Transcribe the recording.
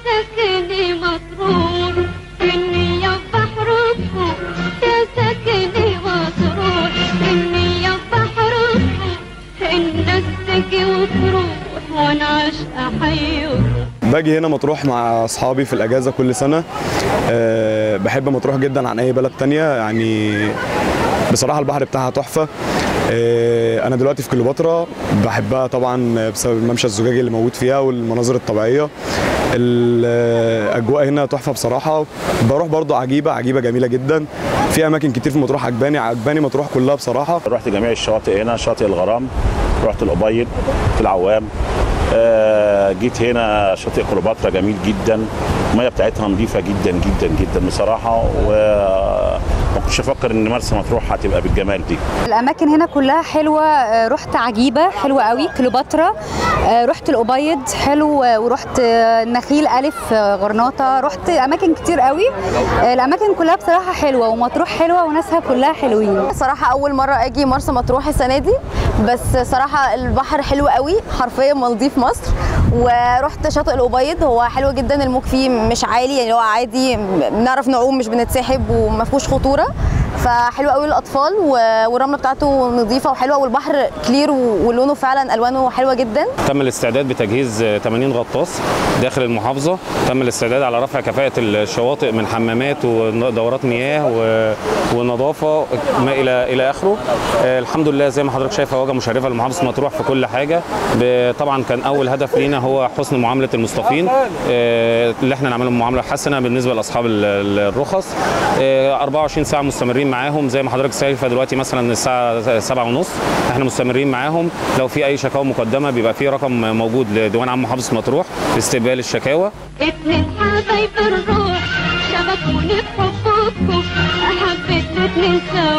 ساكني مطروح إني يا بحركم يا ساكني مطروح إني يا بحركم الناس تجي وتروح وأنا عاشقة أحييكم باجي هنا مطروح مع اصحابي في الاجازه كل سنه أه بحب مطروح جدا عن اي بلد تانية يعني بصراحه البحر بتاعها تحفه أه انا دلوقتي في كليوباترا بحبها طبعا بسبب الممشى الزجاجي اللي موجود فيها والمناظر الطبيعيه الاجواء هنا تحفه بصراحه بروح برضو عجيبه عجيبه جميله جدا في اماكن كتير في مطروح عجباني عجباني مطروح كلها بصراحه رحت جميع الشواطئ هنا شاطئ الغرام رحت الأبيض في العوام آه، جيت هنا شاطئ كليوباترا جميل جدا الميه بتاعتها نظيفه جدا جدا جدا بصراحه وما كنتش افكر ان مرسى مطروح هتبقى بالجمال دي الاماكن هنا كلها حلوه آه، رحت عجيبه حلوه قوي كليوباترا آه، رحت الابيض حلو آه، ورحت آه، النخيل الف آه، غرناطه رحت اماكن كتير قوي آه، الاماكن كلها بصراحه حلوه ومطروح حلوه وناسها كلها حلوين صراحة أول مرة أجي مرسى مطروح السنة دي بس صراحة البحر حلو قوي حرفيا مالديف مصر ورحت شاطئ الأبيض هو حلو جدا الموج فيه مش عالي يعني هو عادي بنعرف نعوم مش بنتسحب وما فيهوش خطورة فحلو قوي للأطفال و- والرملة بتاعته نظيفة وحلوة والبحر كلير ولونه فعلا ألوانه حلوة جدا تم الاستعداد بتجهيز 80 غطاس داخل المحافظة تم الاستعداد على رفع كفاءة الشواطئ من حمامات ودورات مياه و- ونظافة ما إلى إلى آخره آه، الحمد لله زي ما حضرتك شايفة واجهة مشرفة لمحافظة مطروح في كل حاجة ب- طبعا كان أول هدف لينا هو حسن معاملة المصطفين آه، اللي احنا نعملهم معاملة حسنة بالنسبة لأصحاب ال- ال- الرخص آه، 24 ساعة مستمرين معاهم زي ما حضرتك شايفة دلوقتي مثلا الساعة 7 ونص احنا مستمرين معاهم لو في أي شكاوى مقدمة بيبقى في رقم موجود لديوان عام محافظة مطروح لاستقبال الشكاوى اتنين حبايب الروح شبكوني بحبكم حبيت اتنين سوا